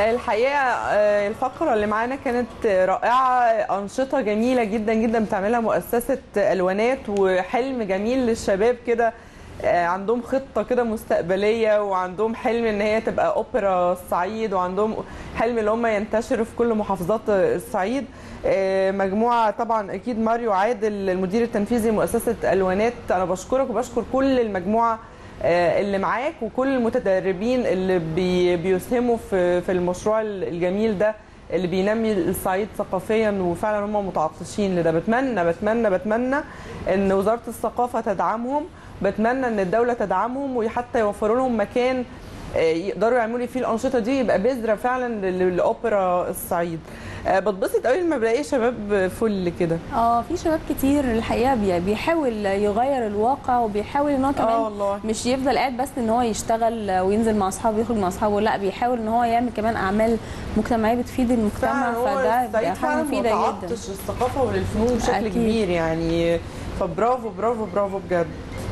الحقيقه آه، الفقره اللي معانا كانت رائعه انشطه جميله جدا جدا بتعملها مؤسسه الوانات وحلم جميل للشباب كده آه، عندهم خطه كده مستقبليه وعندهم حلم ان هي تبقى اوبرا الصعيد وعندهم حلم ان هم ينتشروا في كل محافظات الصعيد آه، مجموعه طبعا اكيد ماريو عادل المدير التنفيذي لمؤسسه الوانات انا بشكرك وبشكر كل المجموعه آه، اللي معاك وكل المتدربين اللي بي بيسهموا في في المشروع الجميل ده اللي بينمي الصعيد ثقافيا وفعلا هم متعطشين لده بتمنى بتمنى بتمنى ان وزاره الثقافه تدعمهم بتمنى ان الدوله تدعمهم وحتى يوفروا لهم مكان آه، يقدروا يعملوا فيه الانشطه دي يبقى بذره فعلا لل- لاوبرا الصعيد آه، بتبسط قوي لما بلاقي شباب فل كده اه في شباب كتير الحقيقه بي- بيحاول يغير الواقع وبيحاول ان هو اه كمان والله مش يفضل قاعد بس ان هو يشتغل وينزل مع اصحابه ويخرج مع اصحابه لا بيحاول ان هو يعمل كمان اعمال مجتمعيه بتفيد المجتمع فعلا هو فده الصعيد بيبقى حاجه فعلا مفيده جدا متعطش للثقافه وللفنون بشكل أكيد. كبير يعني فبرافو برافو برافو بجد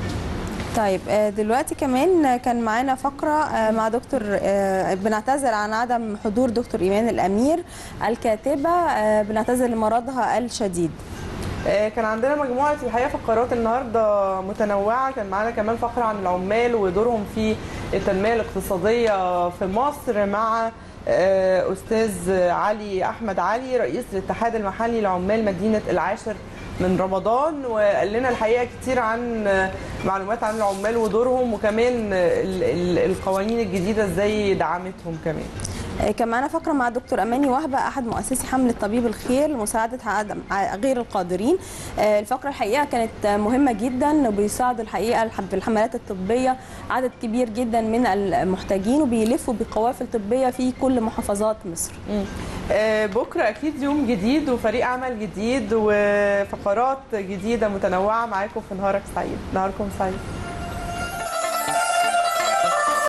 طيب آه، دلوقتي كمان كان معانا فقرة آه، مع دكتور آه، بنعتذر عن عدم حضور دكتور إيمان الأمير الكاتبة آه، بنعتذر لمرضها الشديد آه، كان عندنا مجموعة الحقيقة فقرات النهاردة متنوعة كان معانا كمان فقرة عن العمال ودورهم في التنمية الاقتصادية في مصر مع آه، أستاذ علي أحمد علي رئيس الاتحاد المحلي لعمال مدينة العاشر من رمضان وقال لنا الحقيقة كتير عن آه، معلومات عن العمال ودورهم وكمان آه، ال- ال- القوانين الجديدة ازاي دعمتهم كمان آه، كان معانا فقرة مع دكتور أماني وهبة أحد مؤسسي حملة طبيب الخير لمساعدة عدم ع- غير القادرين آه، الفقرة الحقيقة كانت آه، مهمة جدا وبيساعدوا الحقيقة الح- في الحملات الطبية عدد كبير جدا من المحتاجين وبيلفوا بقوافل طبية في كل محافظات مصر مم. آه، بكره اكيد يوم جديد وفريق عمل جديد وفقرات جديده متنوعه معاكم في نهارك سعيد نهاركم سعيد